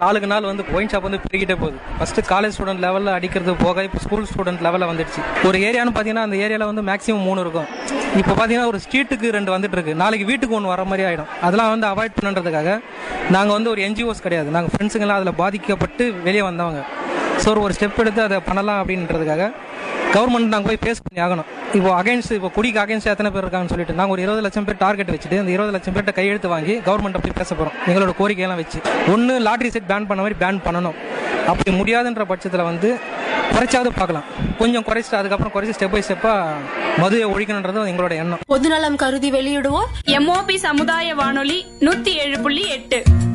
நாளுக்கு நாள் வந்து ஒயின் ஷாப் வந்து பெருகிட்டே போகுது ஃபர்ஸ்ட் காலேஜ் ஸ்டூடெண்ட் லெவலில் அடிக்கிறது போக இப்போ ஸ்கூல் ஸ்டூடெண்ட் லெவலில் வந்துடுச்சு ஒரு ஏரியான்னு பார்த்தீங்கன்னா அந்த ஏரியாவில் வந்து மேக்ஸிமம் மூணு இருக்கும் இப்போ பார்த்தீங்கன்னா ஒரு ஸ்ட்ரீட்டுக்கு ரெண்டு வந்துட்டு இருக்கு நாளைக்கு வீட்டுக்கு ஒன்று வர மாதிரி ஆயிடும் அதெல்லாம் வந்து அவாய்ட் பண்ணுறதுக்காக நாங்கள் வந்து ஒரு என்ஜிஓஸ் கிடையாது நாங்கள் ஃப்ரெண்ட்ஸுங்கெல்லாம் அதில் பாதிக்கப்பட்டு வெளியே வந்தவங்க ஸோ ஒரு ஸ்டெப் எடுத்து அதை பண்ணலாம் அப்படின்றதுக்காக கவர்மெண்ட் நாங்கள் போய் பேஸ் பண்ணி ஆகணும் இப்போ அகைன்ஸ்ட் இப்போ குடிக்கு அகைன்ஸ்ட் எத்தனை பேர் இருக்காங்கன்னு சொல்லிட்டு நாங்கள் ஒரு இருபது லட்சம் பேர் டார்கெட் வச்சுட்டு அந்த இருபது லட்சம் பேர்ட்ட கையெழுத்து வாங்கி கவர்மெண்ட் அப்படி பேச போகிறோம் எங்களோட கோரிக்கையெல்லாம் வச்சு ஒன்று லாட்ரி செட் பேன் பண்ண மாதிரி பேன் பண்ணணும் அப்படி முடியாதுன்ற பட்சத்தில் வந்து குறைச்சாவது பார்க்கலாம் கொஞ்சம் குறைச்சிட்டு அதுக்கப்புறம் குறைச்சி ஸ்டெப் பை ஸ்டெப்பாக மதுவை ஒழிக்கணுன்றது எங்களோட எண்ணம் பொதுநலம் கருதி வெளியிடுவோர் எம்ஓபி சமுதாய வானொலி நூத்தி ஏழு புள்ளி எட்டு